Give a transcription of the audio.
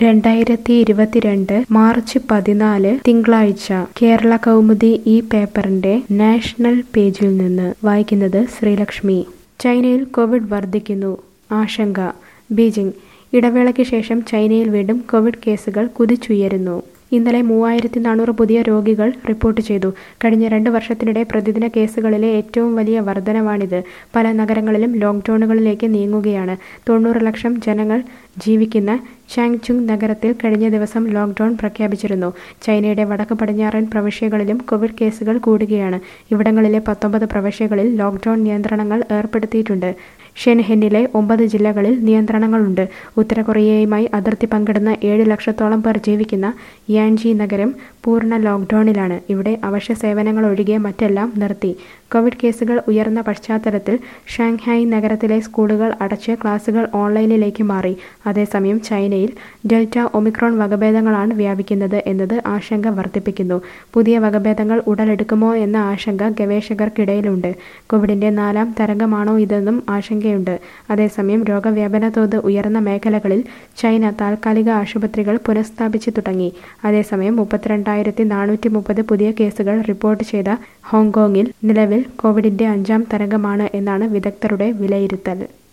രണ്ടായിരത്തി ഇരുപത്തിരണ്ട് മാർച്ച് പതിനാല് തിങ്കളാഴ്ച കേരള കൗമുദി ഈ പേപ്പറിന്റെ നാഷണൽ പേജിൽ നിന്ന് വായിക്കുന്നത് ശ്രീലക്ഷ്മി ചൈനയിൽ കോവിഡ് വർദ്ധിക്കുന്നു ആശങ്ക ബീജിംഗ് ഇടവേളയ്ക്ക് ശേഷം ചൈനയിൽ വീണ്ടും കോവിഡ് കേസുകൾ കുതിച്ചുയരുന്നു ഇന്നലെ മൂവായിരത്തി നാനൂറ് പുതിയ രോഗികൾ റിപ്പോർട്ട് ചെയ്തു കഴിഞ്ഞ രണ്ട് വർഷത്തിനിടെ പ്രതിദിന കേസുകളിലെ ഏറ്റവും വലിയ വർധനവാണിത് പല നഗരങ്ങളിലും ലോക്ക്ഡൌണുകളിലേക്ക് നീങ്ങുകയാണ് തൊണ്ണൂറ് ലക്ഷം ജനങ്ങൾ ജീവിക്കുന്ന ചാങ്ചുങ് നഗരത്തിൽ കഴിഞ്ഞ ദിവസം ലോക്ക്ഡൌൺ പ്രഖ്യാപിച്ചിരുന്നു ചൈനയുടെ വടക്ക് പടിഞ്ഞാറൻ പ്രവിശ്യകളിലും കോവിഡ് കേസുകൾ കൂടുകയാണ് ഇവിടങ്ങളിലെ പത്തൊമ്പത് പ്രവിശ്യകളിൽ ലോക്ക്ഡൌൺ നിയന്ത്രണങ്ങൾ ഏർപ്പെടുത്തിയിട്ടുണ്ട് ഷെൻഹെന്നിലെ ഒമ്പത് ജില്ലകളിൽ നിയന്ത്രണങ്ങളുണ്ട് ഉത്തര കൊറിയയുമായി അതിർത്തി പങ്കിടുന്ന ഏഴ് ലക്ഷത്തോളം പേർ ജീവിക്കുന്ന യാൻജി നഗരം പൂർണ്ണ ലോക്ക്ഡൌണിലാണ് ഇവിടെ അവശ്യ സേവനങ്ങൾ ഒഴികെ മറ്റെല്ലാം നിർത്തി കോവിഡ് കേസുകൾ ഉയർന്ന പശ്ചാത്തലത്തിൽ ഷാങ്ഹായ് നഗരത്തിലെ സ്കൂളുകൾ അടച്ച് ക്ലാസുകൾ ഓൺലൈനിലേക്ക് മാറി അതേസമയം ചൈനയിൽ ഡെൽറ്റ ഒമിക്രോൺ വകഭേദങ്ങളാണ് വ്യാപിക്കുന്നത് എന്നത് ആശങ്ക വർദ്ധിപ്പിക്കുന്നു പുതിയ വകഭേദങ്ങൾ ഉടലെടുക്കുമോ എന്ന ആശങ്ക ഗവേഷകർക്കിടയിലുണ്ട് കോവിഡിന്റെ നാലാം തരംഗമാണോ ഇതെന്നും ആശങ്കയുണ്ട് അതേസമയം രോഗവ്യാപന തോത് ഉയർന്ന മേഖലകളിൽ ചൈന താൽക്കാലിക ആശുപത്രികൾ പുനഃസ്ഥാപിച്ചു തുടങ്ങി അതേസമയം മുപ്പത്തിരണ്ടായിരത്തി നാനൂറ്റി മുപ്പത് പുതിയ കേസുകൾ റിപ്പോർട്ട് ചെയ്ത ഹോങ്കോങ്ങിൽ നിലവിൽ കോവിഡിന്റെ അഞ്ചാം തരംഗമാണ് എന്നാണ് വിദഗ്ധരുടെ വിലയിരുത്തൽ